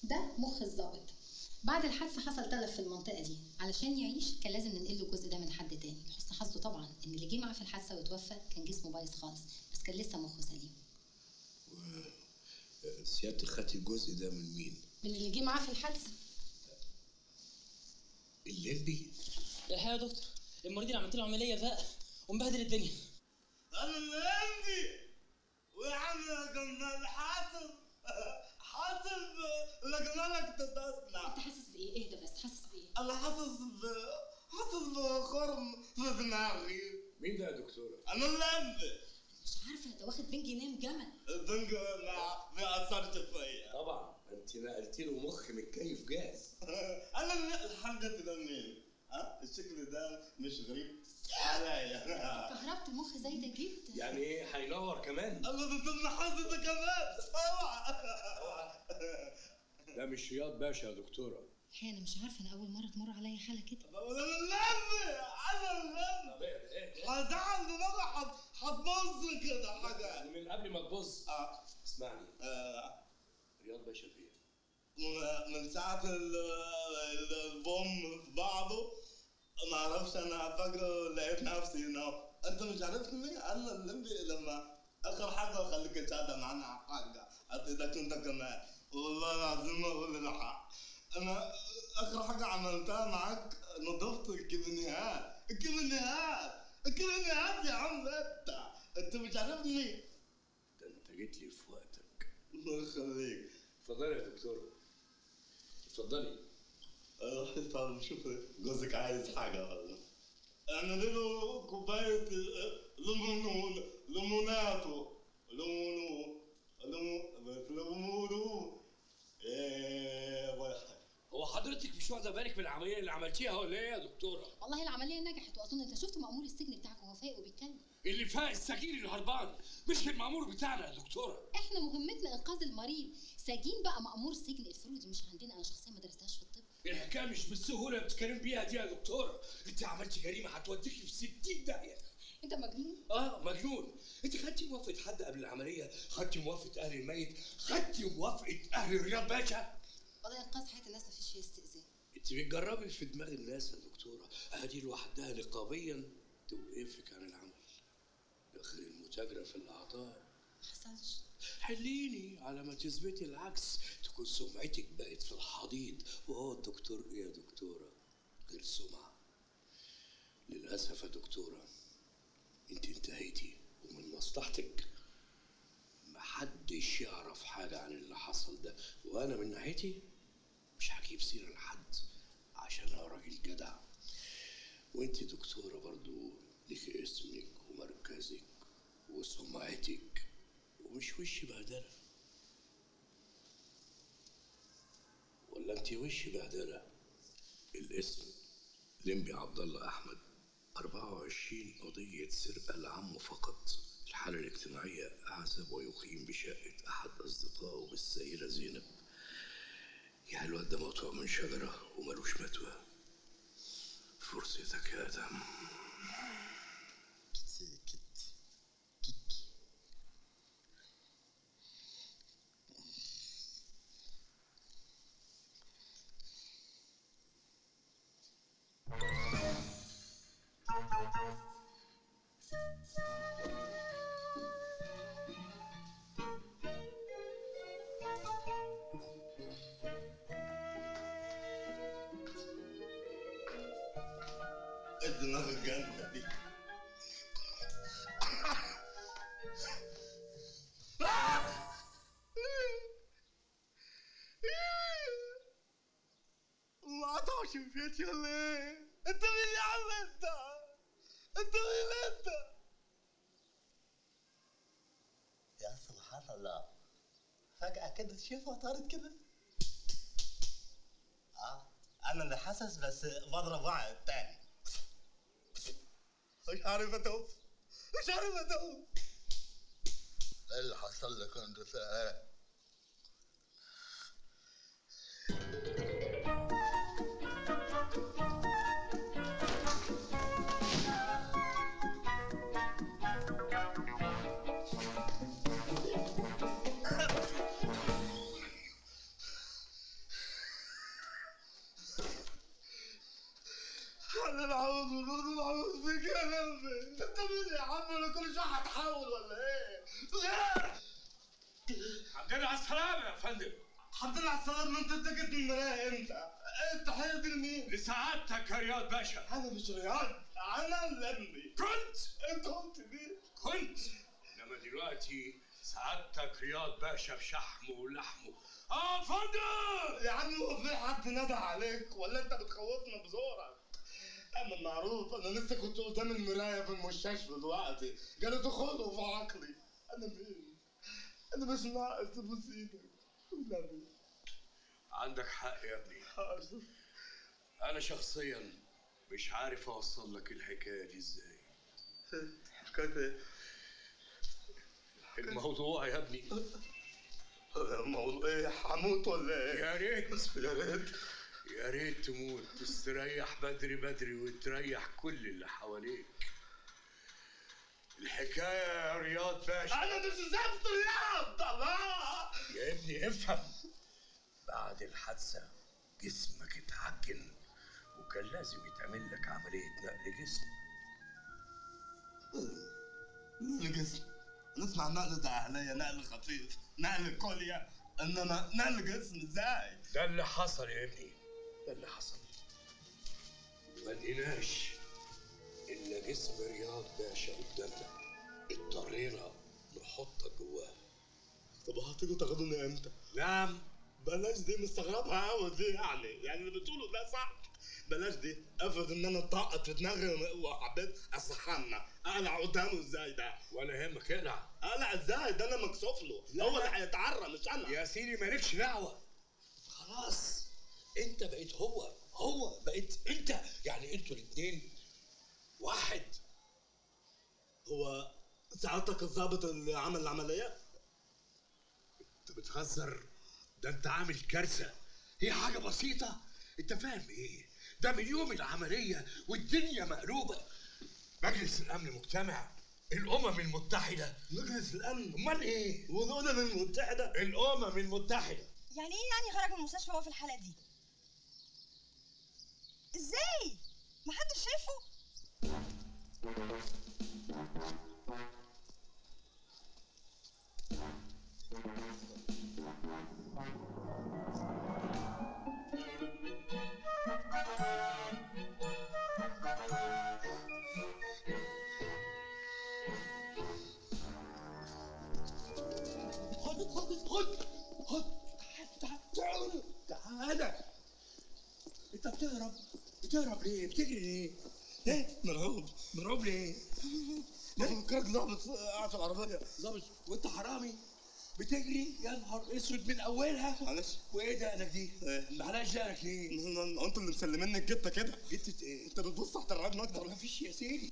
ده مخ الظابط بعد الحادثة حصل تلف في المنطقة دي علشان يعيش كان لازم ننقل له الجزء ده من حد تاني لحسن حظه طبعا ان اللي جه معاه في الحادثة وتوفى كان جسمه بايظ خالص بس كان لسه مخه سليم سيادتك خدتي الجزء ده من مين؟ من اللي جه معاه في الحادثة الليمبي؟ الحقيقه يا دكتور المريض اللي عملت له عمليه فاق ومبهدل الدنيا انا اللي عندي ويا عم كنا حاسب حاسب لجنالك تتصنع انت حاسس بايه اهدى بس حاسس بايه انا حاسس ب حاسس بخرم في دماغي مين ده يا دكتورة؟ انا اللي عندي مش عارفة ده واخد بنج ينام جمل البنج ما ما اثرش فيا طبعا انت نقلتي له مخ متكيف جاهز انا اللي الحاجة تنمين ها الشكل ده مش غريب عليا كهربت المخ زايدة جدا يعني ايه هينور كمان؟ انا ضمن حظي كمان اوعى ده مش رياض باشا يا دكتورة الحقيقة انا مش عارفة انا اول مرة تمر عليا حالة كده انا اللي عندي انا اللي عندي هزعل دماغي حت- هتبص كده حاجة من قبل ما تبص آه. اسمعني آه، رياض باشا فين؟ من- من ساعة ال- ال- البوم في بعضه ما اعرفش انا فاكره لقيت نفسي هنا انت مش عارفني انا الليمبي لما اخر حاجة خليك تشهد معانا حاجة اذا انت كمان والله العظيم اقول الحق انا اخر حاجة عملتها معاك نظفت الكيمينيات الكيمينيات الكيمينيات يا عم انت انت مش عارفني ده انت جيت لي في وقتك الله يخليك اتفضلي يا دكتورة اتفضلي روح طب شوف جوزك عايز حاجة ولا اعمل له كوباية ليمون ليموناتو ليمونو ليمون بس ليمونو ايه واحد هو حضرتك مش واخده بالك من العمليه اللي عملتيها ولا ايه يا دكتوره؟ والله العملية نجحت واظن انت شفت مأمور السجن بتاعك وهو فايق وبيتكلم اللي فاق السجين اللي هربان مش المأمور بتاعنا يا دكتوره احنا مهمتنا انقاذ المريض سجين بقى مأمور السجن الفروع دي مش عندنا انا شخصيا ما درستهاش في الطب الحكايه مش بالسهوله اللي بتتكلم بيها دي يا دكتوره انت عملتي جريمه هتوديكي في 60 داهيه انت مجنون اه مجنون انت خدتي موافقه حد قبل العمليه خدتي موافقه اهل الميت خدتي موافقه اهل رياض باشا والله انقاذ حياة الناس مفيش فيه استئذان انت بتجربي في دماغ الناس يا دكتوره ادي لوحدها نقابيا توقفك عن العمل داخل المتاجره في الاعضاء ما حصلش حليني على ما تثبتي العكس تكون سمعتك بقت في الحضيض وهو الدكتور ايه يا دكتورة غير سمعة للأسف يا دكتورة انت انتهيتي ومن مصلحتك محدش يعرف حاجة عن اللي حصل ده وأنا من ناحيتي مش هجيب سيرة لحد عشان أنا راجل جدع وانت دكتورة برضو لك اسمك ومركزك وسمعتك ومش وش بهدلة ولا انت وش بهدلة الاسم لمبي عبد الله احمد 24 قضية سرقة لعمه فقط الحالة الاجتماعية أعزب ويقيم بشقة أحد أصدقائه بالسيدة زينب يعني الواد ده مقطوع من شجرة وملوش متوى فرصتك يا آدم الدماغ الجامدة دي ما قطعش في بيتي ولا ايه؟ انت مين يا عم انت؟ انت مين انت؟ يا سبحان الله فجأة كده تشوفها طارت كده اه انا اللي حاسس بس بضرب واحد تاني مش عارف اتوب مش عارف اتوب ايه اللي حصل لك انت فاهم فندم الحمد لله على السلامة انت اتكت من المراية امتى؟ ايه التحية دي لمين؟ لسعادتك يا رياض باشا انا مش رياض انا اللمبي كنت انت قلت مين؟ كنت انما دلوقتي سعادتك رياض باشا بشحمه ولحمه اه فندم يا عم هو في حد ندى عليك ولا انت بتخوفنا بزورك؟ انا معروف انا لسه كنت قدام المرايه في المستشفى دلوقتي جالي دخول في عقلي انا مين؟ انا مش ناقص تبوس ايدك والنبي عندك حق يا ابني حاضر انا شخصيا مش عارف اوصل لك الحكايه دي ازاي حكايه ايه؟ الموضوع يا ابني الموضوع ايه هموت ولا ايه؟ يا ريت يا ريت يا ريت تموت تستريح بدري بدري وتريح كل اللي حواليك الحكايه يا رياض باشا انا مش زفت رياض الله يا ابني افهم بعد الحادثة جسمك اتعجن وكان لازم يتعمل لك عملية نقل جسم نقل جسم نسمع نقل داخلية نقل خفيف نقل كلية انما نقل جسم ازاي؟ ده اللي حصل يا ابني ده اللي حصل ما لقيناش إلا جسم رياض باشا قدامنا اضطرينا نحطك جواه طب هتيجوا تاخدوني امتى؟ نعم بلاش دي مستغربها قوي دي يعني يعني اللي بتقوله ده صح بلاش دي افرض ان انا طاقت في دماغي وحبيت اسخنا اقلع قدامه ازاي ده؟ ولا يهمك اقلع اقلع ازاي ده انا مكسوف له لا، هو لا. اللي هيتعرى مش انا يا سيدي مالكش دعوة خلاص انت بقيت هو هو بقيت انت يعني انتوا الاتنين واحد هو سعادتك الضابط اللي عمل العمليه؟ انت بتهزر ده انت عامل كارثة هي حاجة بسيطة انت فاهم ايه ده من يوم العملية والدنيا مقلوبة مجلس الامن مجتمع الامم المتحدة مجلس الامن امال ايه والامم المتحده الامم المتحدة يعني ايه يعني خرج من المستشفى وهو في الحالة دي؟ ازاي؟ محدش شايفه؟ خد خد خد خد تعال تعال تعال انت بتهرب بتهرب ليه بتجري ليه ايه مرعوب مرعوب ليه ما فكرت ضابط قاعد في العربيه ظابط وانت حرامي بتجري يا نهار اسود من اولها معلش وايه دقنك دي؟ إيه؟ معلش دقنك ليه؟ انتوا اللي مسلميني الجته كده جتة ايه؟ انت بتبص تحت الرقبه اكتر ما فيش يا سيدي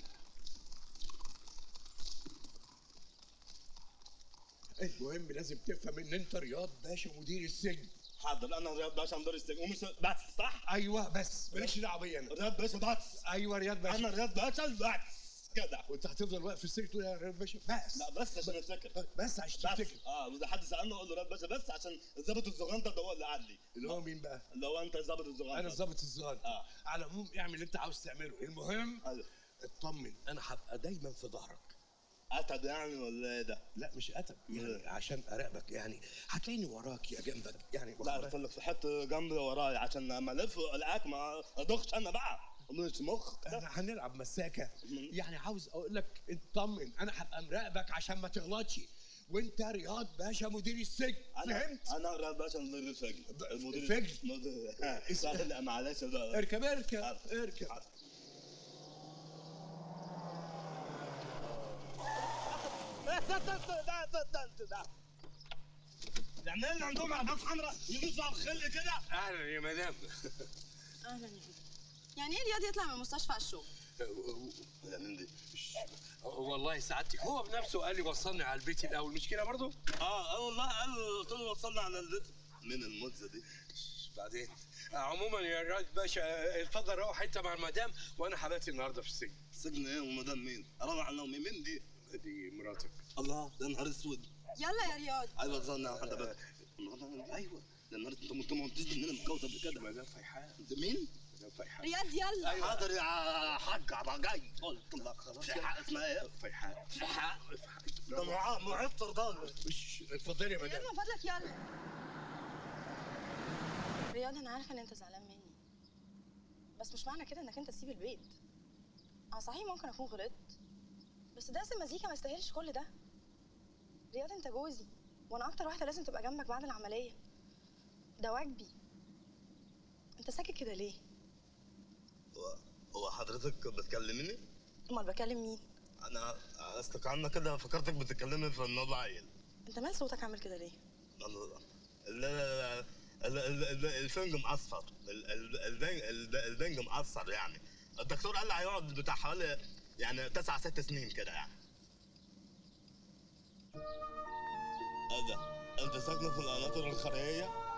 المهم لازم تفهم ان انت رياض باشا مدير السجن حاضر انا رياض باشا مدير السجن ومش بس صح ايوه بس مالكش دعوه بيا انا رياض باشا بس ايوه رياض باشا انا رياض باشا بس كده وانت هتفضل واقف في السجن تقول يا رياض باشا بس لا بس عشان افتكر بس عشان بس تفتكر اه واذا حد سالني اقول له رياض باشا بس عشان الظابط الزغنطه ده هو اللي قال لي اللي هو مين بقى؟ اللي هو انت الظابط الزغنطه انا الظابط الظاهر آه. على العموم اعمل اللي انت عاوز تعمله المهم أيوة. اطمن انا هبقى دايما في ظهرك اتعب يعني ولا ايه ده؟ لا مش قتل يعني عشان اراقبك يعني هتلاقيني وراك يا جنبك يعني لا واخد قلت لك في حته جنبي ورايا عشان لما الف الاقيك ما ادخش انا بقى مش مخ ده. احنا هنلعب مساكه مم. يعني عاوز اقول لك اطمن انا هبقى مراقبك عشان ما تغلطش وانت رياض باشا مدير السجن انا فهمت انا رياض باشا مدير الفجر المدير الفجر؟ مدير- ها، لا معلش ده اركب اركب حاضر. اركب حاضر. يعني اللي عندهم عباد حمراء يدوسوا على الخلق كده اهلا يا مدام اهلا يا حبيبي يعني ايه رياض يطلع من المستشفى على الشغل؟ يا مندي والله سعادتك هو بنفسه قال لي وصلني على البيت الاول مش كده برضه اه اه والله قال قلت له وصلنا على البيت من المزه دي بعدين عموما يا رياض باشا اتفضل روح انت مع المدام وانا حباتي النهارده في السجن سجن ايه ومدام مين؟ روح على مين مين دي؟ دي مراتك الله ده نهار اسود يلا يا رياض ايوه ظن حد بقى ايوه ده النهار انت انت ما قلتش ان انا متجوز قبل كده مدام فيحان ده مين؟ مدام فيحان رياض يلا حاضر يا حاج عبا جاي قلت لك خلاص في حق اسمها ايه؟ فيحان في حق ده معاه معطر ده مش اتفضلي يا مدام رياض من فضلك يلا رياض انا عارفه ان انت زعلان مني بس مش معنى كده انك انت تسيب البيت انا صحيح ممكن اكون غلطت بس درس المزيكا ما يستاهلش كل ده رياض انت جوزي وانا اكتر واحده لازم تبقى جنبك بعد العمليه ده واجبي انت ساكت كده ليه هو- هو حضرتك بتكلمني؟ امال بكلم مين انا اصلك عنك كده فكرتك بتتكلمي في الموبايل انت مال صوتك عامل كده ليه ال- ال- ال- ال- ال- الفنج معصفر ال- ال- البنج ال- البنج معصفر يعني الدكتور قال لي هيقعد بتاع حوالي يعني تسع ست سنين كده يعني ايه ده انت ساكنه في القناطر الخارجيه